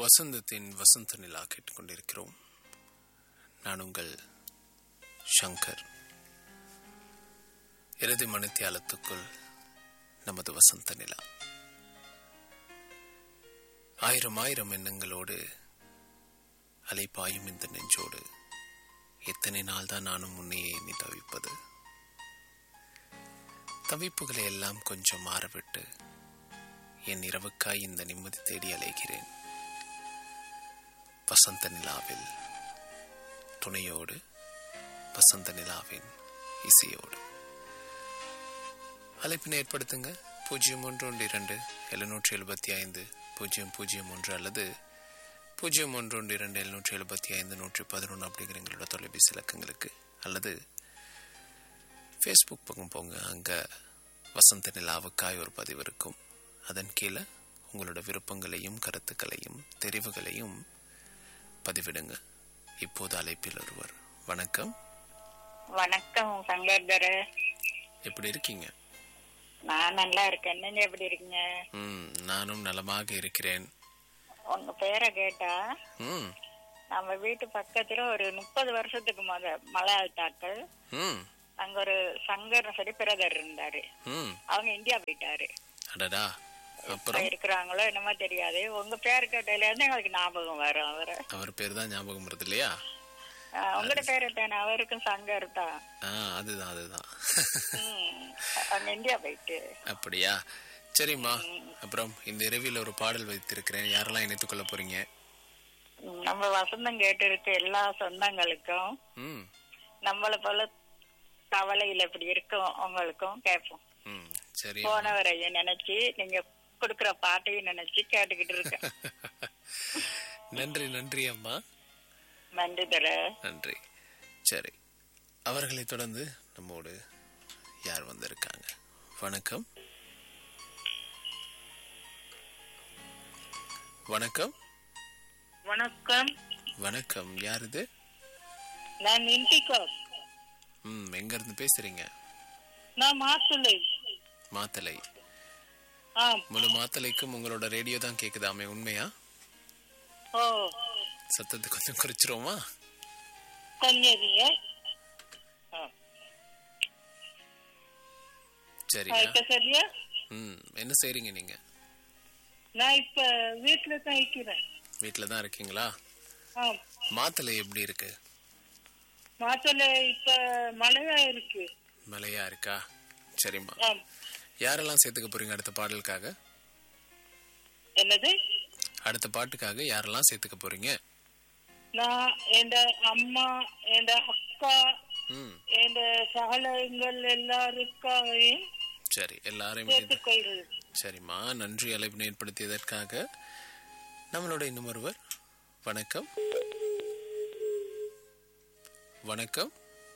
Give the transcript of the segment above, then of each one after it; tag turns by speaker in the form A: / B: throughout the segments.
A: வசந்தத்தின் வசந்த நிலா கேட்டுக்கொண்டிருக்கிறோம் நான் உங்கள் ஷங்கர் இறுதி மணித்தியாலத்துக்குள் நமது வசந்த நிலா ஆயிரம் ஆயிரம் எண்ணங்களோடு அலைப்பாயும் இந்த நெஞ்சோடு எத்தனை நாள் தான் நானும் முன்னையே எண்ணி தவிப்பது தவிப்புகளை எல்லாம் கொஞ்சம் மாறவிட்டு என் இரவுக்காய் இந்த நிம்மதி தேடி அலைகிறேன் வசந்த நிலாவில் துணையோடு வசந்த நிலாவின் இசையோடு அழைப்பினை ஏற்படுத்துங்க பூஜ்ஜியம் ஒன்று ஒன்று இரண்டு எழுநூற்றி எழுபத்தி ஐந்து பூஜ்ஜியம் பூஜ்ஜியம் ஒன்று அல்லது பூஜ்ஜியம் ஒன்று ஒன்று இரண்டு எழுநூற்றி எழுபத்தி ஐந்து நூற்றி பதினொன்று அப்படிங்கிற எங்களோட தொலைபேசி இலக்கங்களுக்கு அல்லது ஃபேஸ்புக் பக்கம் போங்க அங்கே வசந்த நிலாவுக்காய் ஒரு பதிவு இருக்கும் அதன் கீழே உங்களோட விருப்பங்களையும் கருத்துக்களையும் தெரிவுகளையும் பதிவிடுங்க இப்போது அழைப்பில் ஒருவர் வணக்கம்
B: வணக்கம் சங்கர்தர்
A: எப்படி இருக்கீங்க
B: நான் நல்லா இருக்கேன் நீங்க எப்படி இருக்கீங்க
A: ம் நானும் நலமாக இருக்கிறேன்
B: உங்க பேரை கேட்டா
A: ம்
B: நம்ம வீட்டு பக்கத்துல ஒரு முப்பது வருஷத்துக்கு முத மலையாளத்தாக்கள்
A: ம்
B: அங்க ஒரு சங்கர் சொல்லி பிரதர் இருந்தாரு
A: ம்
B: அவங்க இந்தியா போயிட்டாரு
A: அடடா
B: இப்ப
A: அப்புறம்
B: இருக்கிறாங்களோ என்னமோ தெரியாது உங்க பேர் கேட்டதுல இருந்து எங்களுக்கு ஞாபகம் வரும் அவரு
A: அவர் பேர் தான் ஞாபகம் வருது இல்லையா
B: ஆஹ் உங்களோட பேர் தானே அவருக்கும் சங்கர் தான்
A: ஆ அதுதான் அதுதான்
B: ம். அவங்க இந்தியா போயிட்டு
A: அப்படியா சரிம்மா அப்புறம் இந்த இரவில் ஒரு பாடல் வைத்திருக்கிறேன் யாரெல்லாம் இணைத்துக் கொள்ள போறீங்க
B: ம், நம்ம வசந்தம் கேட்டு இருக்க எல்லா சொந்தங்களுக்கும்
A: ம்
B: நம்மள போல கவலையில இப்படி இருக்கும் உங்களுக்கும் கேட்போம்
A: ம் சரி
B: போனவரையும் நினைச்சு நீங்க கொடுக்கிற பாட்டையும் நினைச்சு கேட்டுக்கிட்டு இருக்கேன்
A: நன்றி நன்றி அம்மா
B: நன்றி தர
A: நன்றி சரி அவர்களை தொடர்ந்து நம்மோடு யார் வந்திருக்காங்க வணக்கம் வணக்கம்
B: வணக்கம்
A: வணக்கம் யார் இது
B: நான் இண்டிகோ
A: ம் எங்க இருந்து பேசுறீங்க
B: நான் மாசுலை
A: மாத்தலை
B: ஆ
A: முழு மாத்தலைக்கும் உங்களோட ரேடியோ தான் கேக்குதாமே உண்மையா
B: ஓ
A: சத்தத்தை கொஞ்சம் குறைச்சிருவோமா
B: கொஞ்சம்
A: சரியா
B: இப்ப சரியா
A: ம் என்ன செய்றீங்க நீங்க
B: நான் இப்ப வீட்டுல தான் இருக்கிறேன்
A: வீட்டில தான் இருக்கீங்களா
B: ஆ
A: மாத்தலை எப்படி இருக்கு
B: மாசுல இப்ப மழையா இருக்கு
A: மழையா இருக்கா சரிம்மா
B: ஆ
A: யாரெல்லாம் சேர்த்துக்க போறீங்க அடுத்த பாடலுக்காக
B: என்னது
A: அடுத்த பாட்டுக்காக யாரெல்லாம் சேர்த்துக்க போறீங்க
B: நான் என் அம்மா என் அக்கா
A: ம்
B: என் சகலங்கள் எல்லாருக்காகவும்
A: சரி எல்லாரையும் இணைத்து-
B: சேர்த்துக்கொள்கிறேன்
A: சரிம்மா நன்றி அழைப்பு ஏற்படுத்தியதற்காக நம்மளோட இன்னும் ஒருவர் வணக்கம் வணக்கம்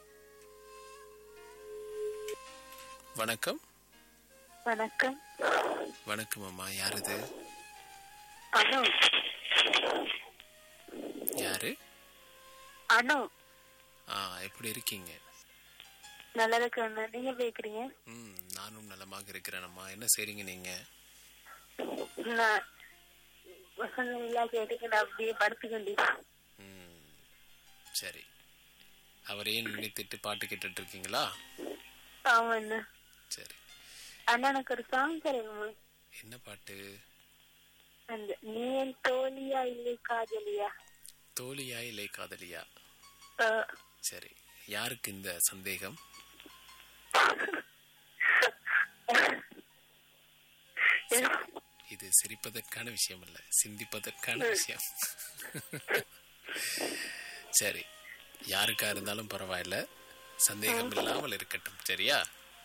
A: வணக்கம்
B: வணக்கம்
A: வணக்கம் அம்மா யார் இது
B: அனு
A: யாரு
B: அனு
A: ஆ எப்படி இருக்கீங்க
B: நல்லா இருக்கேன் நீங்க பேக்குறீங்க
A: ம் நானும் நலமாக இருக்கிறேன் அம்மா என்ன செய்றீங்க நீங்க
B: நான் வசந்த இல்லா கேட்டுக்கு நான் அப்படியே படுத்துக்கண்டி
A: ம் சரி அவரையே நினைத்துட்டு பாட்டு கேட்டுட்டு இருக்கீங்களா
B: ஆமா அண்ணா
A: சரி
B: அண்ணா எனக்கு ஒரு சாங் தருங்க
A: என்ன பாட்டு
B: அந்த நீ என் தோழியா இல்லை காதலியா
A: தோழியா இல்லை காதலியா
B: அஹ்,
A: சரி யாருக்கு இந்த சந்தேகம் இது சிரிப்பதற்கான விஷயம் இல்ல சிந்திப்பதற்கான விஷயம் சரி யாருக்கா இருந்தாலும் பரவாயில்ல சந்தேகம் இல்லாமல் இருக்கட்டும் சரியா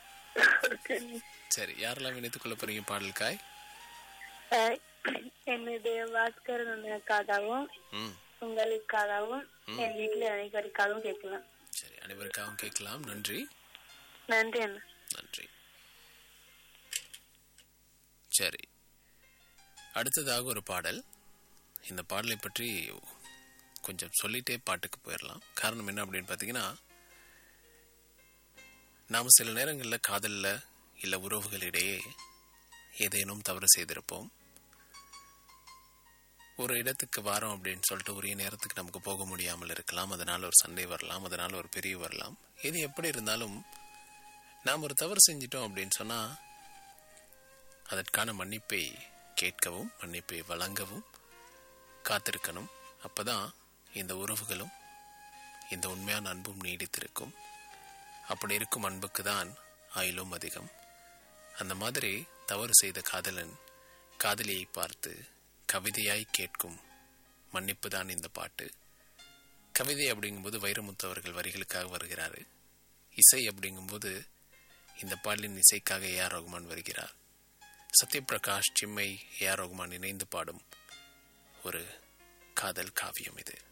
A: சரி யாரெல்லாம் இணைத்துக் கொள்ள போறீங்க பாடலுக்காய்
B: அஹ், என்னுடைய பாஸ்கரன் அண்ணனுக்காகவும்
A: ம்
B: உங்களுக்காகவும் என் வீட்டுல அனைவருக்காகவும் கேட்கலாம்
A: சரி அனைவருக்காகவும் கேட்கலாம் நன்றி
B: நன்றி அண்ணா
A: நன்றி சரி அடுத்ததாக ஒரு பாடல் இந்த பாடலை பற்றி கொஞ்சம் சொல்லிட்டே பாட்டுக்கு போயிடலாம் காரணம் என்ன அப்படின்னு பார்த்தீங்கன்னா நாம் சில நேரங்களில் காதலில் இல்லை உறவுகளிடையே ஏதேனும் தவறு செய்திருப்போம் ஒரு இடத்துக்கு வரோம் அப்படின்னு சொல்லிட்டு உரிய நேரத்துக்கு நமக்கு போக முடியாமல் இருக்கலாம் அதனால் ஒரு சண்டை வரலாம் அதனால் ஒரு பிரிவு வரலாம் இது எப்படி இருந்தாலும் நாம் ஒரு தவறு செஞ்சிட்டோம் அப்படின்னு சொன்னால் அதற்கான மன்னிப்பை கேட்கவும் மன்னிப்பை வழங்கவும் காத்திருக்கணும் அப்பதான் இந்த உறவுகளும் இந்த உண்மையான அன்பும் நீடித்திருக்கும் அப்படி இருக்கும் அன்புக்கு தான் ஆயிலும் அதிகம் அந்த மாதிரி தவறு செய்த காதலன் காதலியை பார்த்து கவிதையாய் கேட்கும் மன்னிப்பு தான் இந்த பாட்டு கவிதை அப்படிங்கும்போது வைரமுத்து அவர்கள் வரிகளுக்காக வருகிறாரு இசை அப்படிங்கும்போது இந்த பாடலின் இசைக்காக ஏ ஆர் ரகுமான் வருகிறார் சத்யபிரகாஷ் சிம்மை ஏ ஆர் ரகுமான் இணைந்து பாடும் ஒரு காதல் காவியம் இது